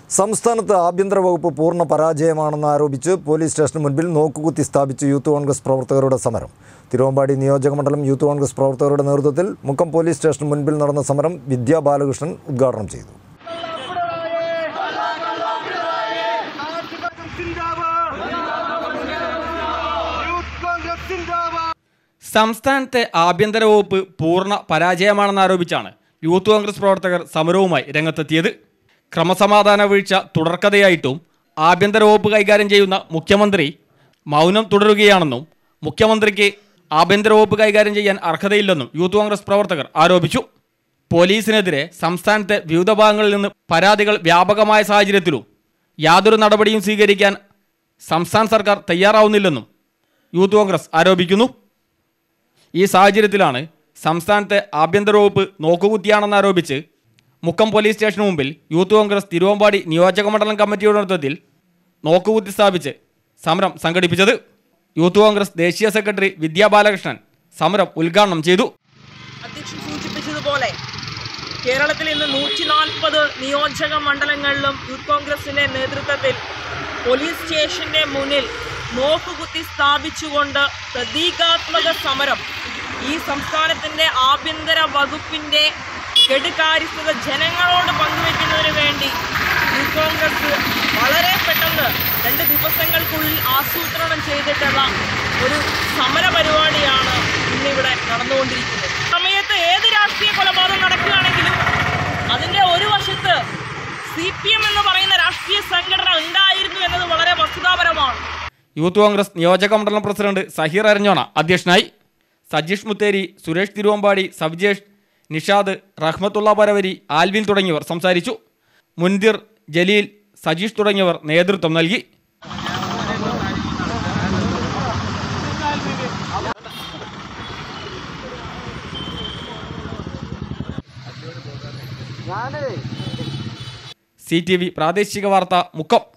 സംസ്ഥാനത്ത് ആഭ്യന്തര വകുപ്പ് പൂർണ്ണ പരാജയമാണെന്ന് ആരോപിച്ച് പോലീസ് സ്റ്റേഷന് മുൻപിൽ നോക്കുകുത്തി സ്ഥാപിച്ച് യൂത്ത് കോൺഗ്രസ് പ്രവർത്തകരുടെ സമരം തിരുവമ്പാടി നിയോജകമണ്ഡലം യൂത്ത് കോൺഗ്രസ് പ്രവർത്തകരുടെ നേതൃത്വത്തിൽ മുക്കം പോലീസ് സ്റ്റേഷന് മുൻപിൽ നടന്ന സമരം വിദ്യാ ബാലകൃഷ്ണൻ ഉദ്ഘാടനം ചെയ്തു സംസ്ഥാനത്തെ ആഭ്യന്തര വകുപ്പ് പൂർണ്ണ പരാജയമാണെന്നാരോപിച്ചാണ് യൂത്ത് കോൺഗ്രസ് പ്രവർത്തകർ സമരവുമായി രംഗത്തെത്തിയത് ക്രമസമാധാന വീഴ്ച തുടർക്കഥയായിട്ടും ആഭ്യന്തര വകുപ്പ് കൈകാര്യം ചെയ്യുന്ന മുഖ്യമന്ത്രി മൗനം തുടരുകയാണെന്നും മുഖ്യമന്ത്രിക്ക് ആഭ്യന്തര വകുപ്പ് കൈകാര്യം ചെയ്യാൻ അർഹതയില്ലെന്നും യൂത്ത് കോൺഗ്രസ് പ്രവർത്തകർ ആരോപിച്ചു പോലീസിനെതിരെ സംസ്ഥാനത്തെ വിവിധ ഭാഗങ്ങളിൽ നിന്ന് പരാതികൾ വ്യാപകമായ സാഹചര്യത്തിലും യാതൊരു നടപടിയും സ്വീകരിക്കാൻ സംസ്ഥാന സർക്കാർ തയ്യാറാവുന്നില്ലെന്നും യൂത്ത് കോൺഗ്രസ് ആരോപിക്കുന്നു ഈ സാഹചര്യത്തിലാണ് സംസ്ഥാനത്തെ ആഭ്യന്തര വകുപ്പ് നോക്കുകുത്തിയാണെന്ന് ആരോപിച്ച് മുക്കം പോലീസ് സ്റ്റേഷന് മുമ്പിൽ യൂത്ത് കോൺഗ്രസ് തിരുവമ്പാടി നിയോജക മണ്ഡലം കമ്മിറ്റിയുടെ നേതൃത്വത്തിൽ നോക്കുകുത്തി സ്ഥാപിച്ച് സമരം സംഘടിപ്പിച്ചത് യൂത്ത് കോൺഗ്രസ് ദേശീയ സെക്രട്ടറി വിദ്യാ ബാലകൃഷ്ണൻ സമരം ഉദ്ഘാടനം ചെയ്തു അധ്യക്ഷൻ സൂചിപ്പിച്ചതുപോലെ കേരളത്തിൽ ഇന്ന് നൂറ്റി നാൽപ്പത് നിയോജക മണ്ഡലങ്ങളിലും യൂത്ത് കോൺഗ്രസിന്റെ നേതൃത്വത്തിൽ പോലീസ് സ്റ്റേഷന്റെ മുന്നിൽ നോക്കുകുത്തി സ്ഥാപിച്ചുകൊണ്ട് പ്രതീകാത്മക സമരം ഈ സംസ്ഥാനത്തിന്റെ ആഭ്യന്തര വകുപ്പിന്റെ കെടുകാര്യസ്ഥത ജനങ്ങളോട് പങ്കുവെക്കുന്നതിന് വേണ്ടി യൂത്ത് കോൺഗ്രസ് വളരെ പെട്ടെന്ന് രണ്ട് ദിവസങ്ങൾക്കുള്ളിൽ ആസൂത്രണം ചെയ്തിട്ടുള്ള ഒരു സമര പരിപാടിയാണ് ഇന്നിവിടെ നടന്നുകൊണ്ടിരിക്കുന്നത് സമയത്ത് ഏത് രാഷ്ട്രീയ കൊലപാതകം നടക്കുകയാണെങ്കിലും അതിന്റെ ഒരു വശത്ത് സി പി എം എന്ന് പറയുന്ന രാഷ്ട്രീയ സംഘടന ഉണ്ടായിരുന്നു എന്നത് വളരെ വസ്തുതാപരമാണ് യൂത്ത് കോൺഗ്രസ് നിയോജക മണ്ഡലം പ്രസിഡന്റ് സഹീർ അരഞ്ഞോണ അധ്യക്ഷനായി സജീഷ് മുത്തേരി സുരേഷ് തിരുവമ്പാടി സബ്ജേഷ് നിഷാദ് റഹ്മത്തുള്ള പരവരി ആൽവിൻ തുടങ്ങിയവർ സംസാരിച്ചു മുൻതിർ ജലീൽ സജീഷ് തുടങ്ങിയവർ നേതൃത്വം നൽകി സി ടി വി പ്രാദേശിക വാർത്ത മുക്കം